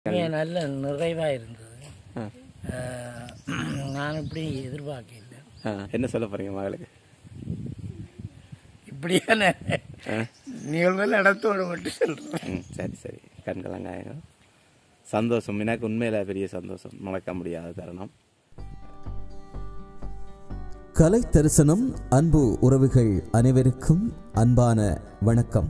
இங்கே நல்ல நிறைவாக இருந்தது ஆ. அஹ், நான் இப்படி எதிர்பார்க்கல ஆ, என்ன சொல்ல போறீங்க மகளுக்கு இப்படியான நிகழ்வுகள் நடத்தோடு மட்டும் சொல்கிறேன் ம் சரி சரி கண்கலங்காயங்க சந்தோஷம் எனக்கு உண்மையில பெரிய சந்தோஷம் மறக்க முடியாத தருணம் கலை தரிசனம் அன்பு உறவுகள் அனைவருக்கும் அன்பான வணக்கம்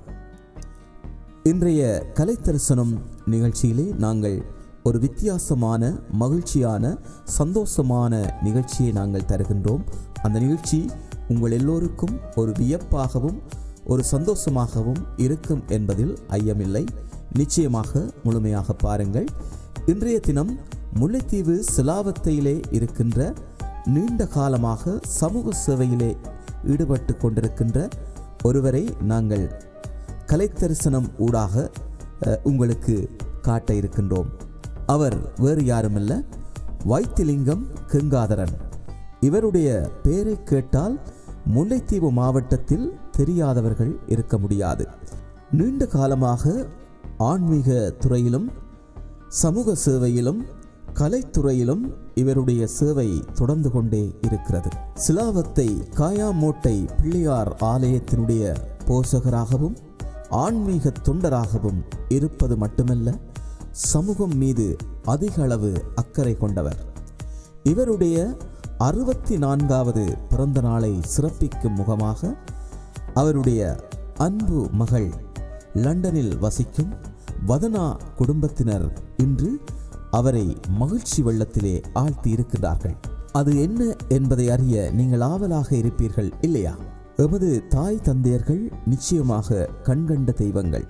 இன்றைய கலை தரிசனம் நிகழ்ச்சியிலே நாங்கள் ஒரு வித்தியாசமான மகிழ்ச்சியான சந்தோஷமான நிகழ்ச்சியை நாங்கள் தருகின்றோம் அந்த நிகழ்ச்சி உங்கள் எல்லோருக்கும் ஒரு வியப்பாகவும் ஒரு சந்தோஷமாகவும் இருக்கும் என்பதில் ஐயமில்லை நிச்சயமாக முழுமையாக பாருங்கள் இன்றைய தினம் முல்லைத்தீவு சிலாவத்தையிலே இருக்கின்ற நீண்ட காலமாக சமூக சேவையிலே ஈடுபட்டு கொண்டிருக்கின்ற ஒருவரை நாங்கள் கலைத்தரிசனம் ஊடாக அஹ், உங்களுக்கு காட்ட இருக்கின்றோம் அவர் வேறு யாருமல்ல வைத்திலிங்கம் கங்காதரன் இவருடைய பெயரை கேட்டால் முல்லைத்தீவு மாவட்டத்தில் தெரியாதவர்கள் இருக்க முடியாது நீண்ட காலமாக ஆன்மீக துறையிலும் சமூக சேவையிலும் கலைத்துறையிலும் இவருடைய சேவை தொடர்ந்து கொண்டே இருக்கிறது சிலாவத்தை காயாமோட்டை பிள்ளையார் ஆலயத்தினுடைய போசகராகவும் ஆன்மீக தொண்டராகவும் இருப்பது மட்டுமல்ல சமூகம் மீது அதிக அளவு அக்கறை கொண்டவர் இவருடைய அறுபத்தி நான்காவது பிறந்த நாளை சிறப்பிக்கும் முகமாக அவருடைய அன்பு மகள் லண்டனில் வசிக்கும் வதனா குடும்பத்தினர் இன்று அவரை மகிழ்ச்சி வெள்ளத்திலே ஆழ்த்தி இருக்கிறார்கள் அது என்ன என்பதை அறிய நீங்கள் ஆவலாக இருப்பீர்கள் இல்லையா எமது தாய் தந்தையர்கள் நிச்சயமாக கண்கண்ட தெய்வங்கள்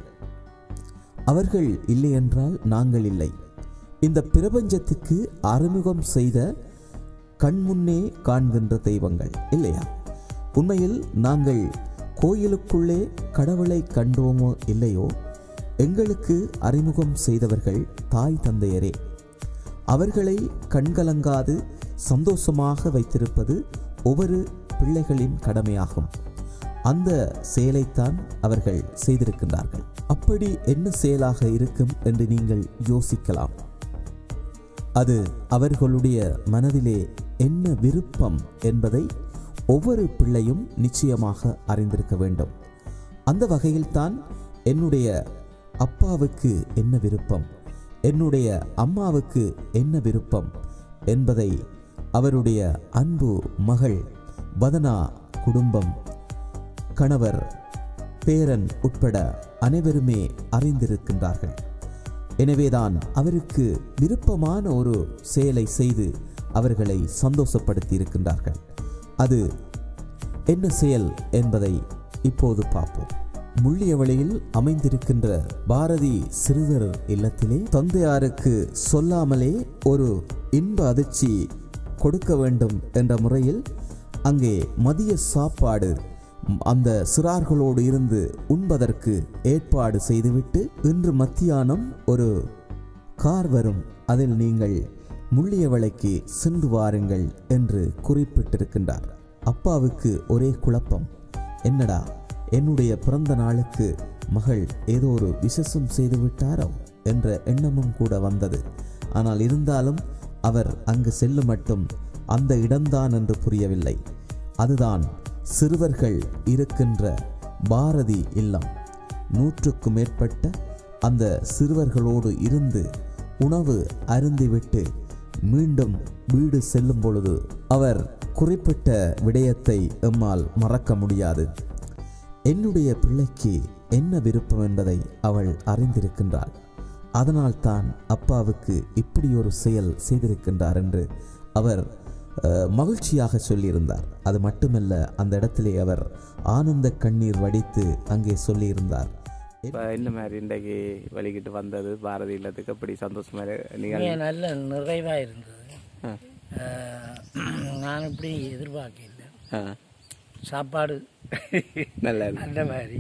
அவர்கள் இல்லை என்றால் நாங்கள் இல்லை இந்த பிரபஞ்சத்துக்கு அறிமுகம் செய்த கண்முன்னே காண்கின்ற தெய்வங்கள் இல்லையா உண்மையில் நாங்கள் கோயிலுக்குள்ளே கடவுளை கண்டோமோ இல்லையோ எங்களுக்கு அறிமுகம் செய்தவர்கள் தாய் தந்தையரே அவர்களை கண்கலங்காது சந்தோஷமாக வைத்திருப்பது ஒவ்வொரு பிள்ளைகளின் கடமையாகும் அந்த செயலைத்தான் அவர்கள் செய்திருக்கின்றார்கள் அப்படி என்ன செயலாக இருக்கும் என்று நீங்கள் யோசிக்கலாம் அது அவர்களுடைய மனதிலே என்ன விருப்பம் என்பதை ஒவ்வொரு பிள்ளையும் நிச்சயமாக அறிந்திருக்க வேண்டும் அந்த வகையில்தான் என்னுடைய அப்பாவுக்கு என்ன விருப்பம் என்னுடைய அம்மாவுக்கு என்ன விருப்பம் என்பதை அவருடைய அன்பு மகள் வதனா குடும்பம் கணவர் பேரன் உட்பட அனைவருமே அறிந்திருக்கின்றார்கள் எனவேதான் அவருக்கு விருப்பமான ஒரு செயலை செய்து அவர்களை சந்தோஷப்படுத்தி இருக்கின்றார்கள் அது என்ன செயல் என்பதை இப்போது பார்ப்போம் முள்ளியவளையில் அமைந்திருக்கின்ற பாரதி சிறுவர் இல்லத்திலே தந்தையாருக்கு சொல்லாமலே ஒரு இன்ப அதிர்ச்சி கொடுக்க வேண்டும் என்ற முறையில் அங்கே மதிய சாப்பாடு அந்த சிறார்களோடு இருந்து உண்பதற்கு ஏற்பாடு செய்துவிட்டு இன்று மத்தியானம் ஒரு கார் வரும் அதில் நீங்கள் முள்ளியவளைக்கு சென்று வாருங்கள் என்று குறிப்பிட்டிருக்கின்றார் அப்பாவுக்கு ஒரே குழப்பம் என்னடா என்னுடைய பிறந்த நாளுக்கு மகள் ஏதோ ஒரு விசேஷம் செய்து விட்டாரோ என்ற எண்ணமும் கூட வந்தது ஆனால் இருந்தாலும் அவர் அங்கு செல்லும் மட்டும் அந்த இடம்தான் என்று புரியவில்லை அதுதான் சிறுவர்கள் இருக்கின்ற பாரதி இல்லம் நூற்றுக்கும் மேற்பட்ட அந்த சிறுவர்களோடு இருந்து உணவு அருந்திவிட்டு மீண்டும் வீடு செல்லும் பொழுது அவர் குறிப்பிட்ட விடயத்தை எம்மால் மறக்க முடியாது என்னுடைய பிள்ளைக்கு என்ன விருப்பம் என்பதை அவள் அறிந்திருக்கின்றாள் அதனால்தான் அப்பாவுக்கு இப்படி ஒரு செயல் செய்திருக்கின்றார் என்று அவர் அஹ், மகிழ்ச்சியாக சொல்லியிருந்தார் அது மட்டுமல்ல அந்த இடத்திலே அவர் ஆனந்த கண்ணீர் வடித்து அங்கே சொல்லியிருந்தார் இப்போ என்ன மாதிரி இன்றைக்கு வழிகிட்டு வந்தது பாரதி இல்லத்துக்கு அப்படி சந்தோஷமா நீங்கள் இங்கே நல்ல நிறைவாக இருந்தது ஆ. அஹ், நான் இப்படி எதிர்பார்க்கல ஆ சாப்பாடு நல்லா இருக்கு அந்த மாதிரி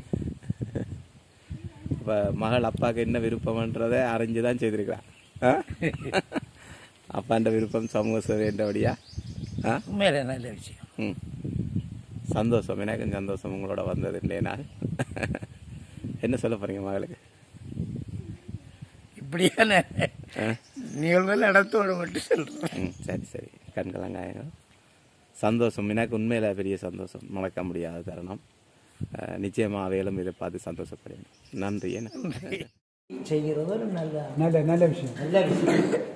இப்போ மகள் அப்பாவுக்கு என்ன விருப்பம்ன்றதை அறிஞ்சு தான் செய்திருக்கிறான் ஆ அப்பாண்ட விருப்பம் சமூக சேவைன்றபடியா ஆ உண்மையில நல்ல விஷயம் ம் சந்தோஷம் எனக்கும் சந்தோஷம் உங்களோட வந்தது இன்றைய நாள் என்ன சொல்ல போறீங்க மகளுக்கு அப்படியான நிகழ்வுகள் நடத்தோடு மட்டும் சொல்கிறேன் ம் சரி சரி கண்கலங்காயங்க சந்தோஷம் எனக்கு உண்மையில் பெரிய சந்தோஷம் மறக்க முடியாத தருணம் அஹ், நிச்சயமா அவைகளும் இதை பார்த்து சந்தோஷப்படுவேன் நன்றி என்ன செய்கிறது ஒரு நல்ல நல்ல நல்ல விஷயம் நல்ல விஷயம்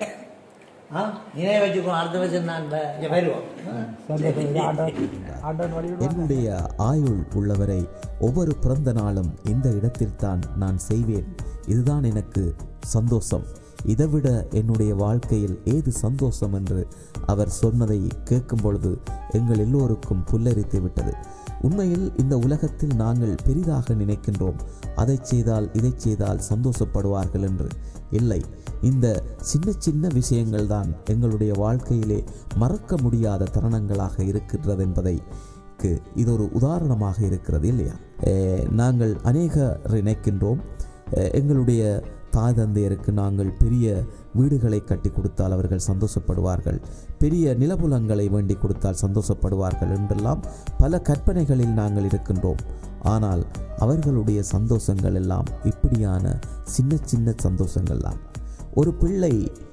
ஆ இணைய வச்சுக்கோ அடுத்த வருஷம் நான் ப- இங்க வருவோம் சந்தோஷம் இது ஆண்டவன் ஆண்டவன் வழிவிடுவான் என்னுடைய ஆயுள் உள்ளவரை ஒவ்வொரு பிறந்த நாளும் இந்த இடத்தில்தான் நான் செய்வேன் இதுதான் எனக்கு சந்தோஷம் இதைவிட என்னுடைய வாழ்க்கையில் ஏது சந்தோஷம் என்று அவர் சொன்னதை கேட்கும் பொழுது எங்கள் எல்லோருக்கும் புல்லரித்து விட்டது உண்மையில் இந்த உலகத்தில் நாங்கள் பெரிதாக நினைக்கின்றோம் அதை செய்தால் இதை செய்தால் சந்தோஷப்படுவார்கள் என்று இல்லை இந்த சின்ன சின்ன விஷயங்கள் தான் எங்களுடைய வாழ்க்கையிலே மறக்க முடியாத தருணங்களாக இருக்கின்றது என்பதை க்கு இது ஒரு உதாரணமாக இருக்கிறது இல்லையா அஹ் நாங்கள் அநேகர் நினைக்கின்றோம் அஹ் எங்களுடைய தாய் தந்தையருக்கு நாங்கள் பெரிய வீடுகளை கட்டி கொடுத்தால் அவர்கள் சந்தோஷப்படுவார்கள் பெரிய நிலபுலங்களை வேண்டி கொடுத்தால் சந்தோஷப்படுவார்கள் என்றெல்லாம் பல கற்பனைகளில் நாங்கள் இருக்கின்றோம் ஆனால் அவர்களுடைய சந்தோஷங்கள் எல்லாம் இப்படியான சின்ன சின்ன சந்தோஷங்கள் தான் ஒரு பிள்ளை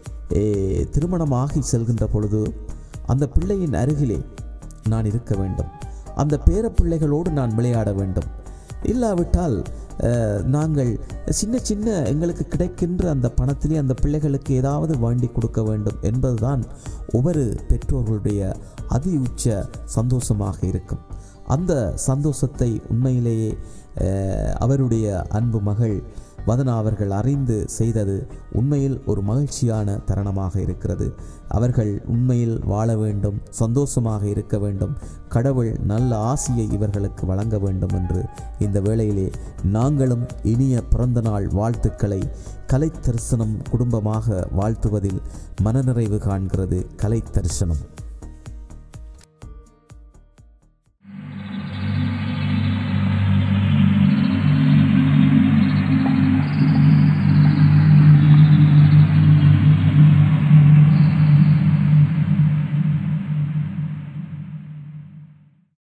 அஹ், திருமணமாகி செல்கின்ற பொழுது அந்த பிள்ளையின் அருகிலே நான் இருக்க வேண்டும் அந்த பேர பிள்ளைகளோடு நான் விளையாட வேண்டும் இல்லாவிட்டால் அஹ், நாங்கள் சின்ன சின்ன எங்களுக்கு கிடைக்கின்ற அந்த பணத்திலே அந்த பிள்ளைகளுக்கு ஏதாவது வாங்கி கொடுக்க வேண்டும் என்பதுதான் ஒவ்வொரு பெற்றோர்களுடைய அதி உச்ச சந்தோஷமாக இருக்கும் அந்த சந்தோஷத்தை உண்மையிலேயே அஹ், அவருடைய அன்பு மகள் வதனா அவர்கள் அறிந்து செய்தது உண்மையில் ஒரு மகிழ்ச்சியான தருணமாக இருக்கிறது அவர்கள் உண்மையில் வாழ வேண்டும் சந்தோஷமாக இருக்க வேண்டும் கடவுள் நல்ல ஆசியை இவர்களுக்கு வழங்க வேண்டும் என்று இந்த வேளையிலே நாங்களும் இனிய பிறந்தநாள் வாழ்த்துக்களை கலை தரிசனம் குடும்பமாக வாழ்த்துவதில் மனநிறைவு காண்கிறது கலை தரிசனம்